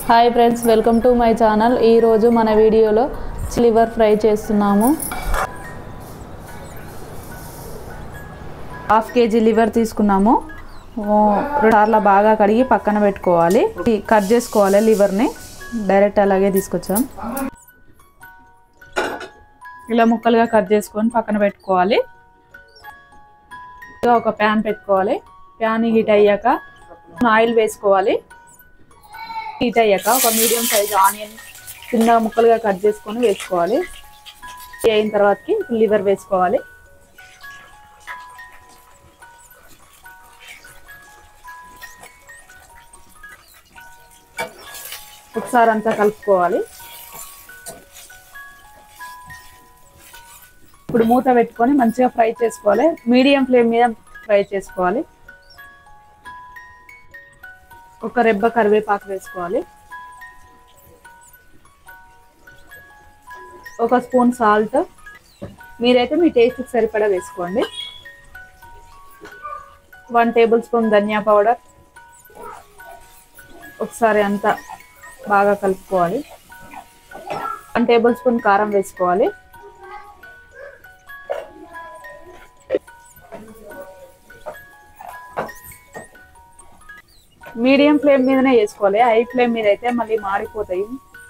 hi friends welcome to my channel ఈరోజు మన వీడియోలో లివర్ ఫ్రై చేస్తున్నాము హాఫ్ కేజీ లివర్ తీసుకున్నాము ఓ, రెండు సార్లు బాగా కడిగి పక్కన పెట్టుకోవాలి ఇది కట్ చేసుకోవాలి లివర్ని డైరెక్ట్ అలాగే తీసుకొచ్చాం ఇలా ముక్కలుగా కట్ చేసుకొని పక్కన పెట్టుకోవాలి ఇంకా ఒక ప్యాన్ పెట్టుకోవాలి ప్యాన్ హీట్ అయ్యాక ఆయిల్ వేసుకోవాలి హీట్ అయ్యాక ఒక మీడియం సైజ్ ఆనియన్ చిన్న ముక్కలుగా కట్ చేసుకొని వేసుకోవాలి ఇది అయిన తర్వాతకి లివర్ వేసుకోవాలి ఒకసారి అంతా కలుపుకోవాలి ఇప్పుడు మూత పెట్టుకొని మంచిగా ఫ్రై చేసుకోవాలి మీడియం ఫ్లేమ్ మీద ఫ్రై చేసుకోవాలి ఒక రెబ్బ కరివేపాకు వేసుకోవాలి ఒక స్పూన్ సాల్ట్ మీరైతే మీ టేస్ట్కి సరిపడా వేసుకోండి వన్ టేబుల్ స్పూన్ ధనియా పౌడర్ ఒకసారి అంతా బాగా కలుపుకోవాలి వన్ టేబుల్ స్పూన్ కారం వేసుకోవాలి మీడియం ఫ్లేమ్ మీదనే వేసుకోవాలి హై ఫ్లేమ్ మీద అయితే మళ్ళీ మాడిపోతాయి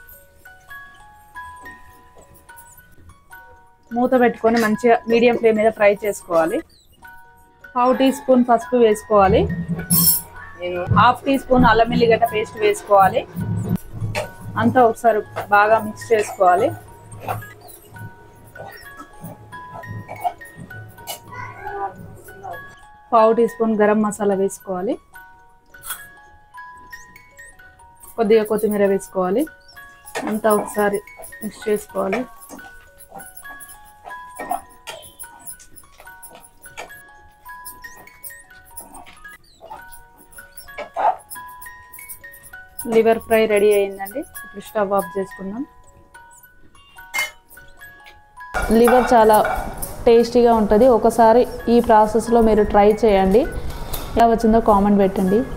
మూత పెట్టుకొని మంచిగా మీడియం ఫ్లేమ్ మీద ఫ్రై చేసుకోవాలి పావు టీ స్పూన్ పసుపు వేసుకోవాలి హాఫ్ టీ స్పూన్ అల్లం ఎల్లిగడ్డ పేస్ట్ వేసుకోవాలి అంతా ఒకసారి బాగా మిక్స్ చేసుకోవాలి పావు టీ స్పూన్ గరం మసాలా వేసుకోవాలి కొద్దిగా కొత్తిమీర వేసుకోవాలి అంతా ఒకసారి మిక్స్ చేసుకోవాలి లివర్ ఫ్రై రెడీ అయిందండి ఇప్పుడు స్టవ్ ఆఫ్ చేసుకుందాం లివర్ చాలా టేస్టీగా ఉంటుంది ఒకసారి ఈ ప్రాసెస్లో మీరు ట్రై చేయండి ఎలా వచ్చిందో కామెంట్ పెట్టండి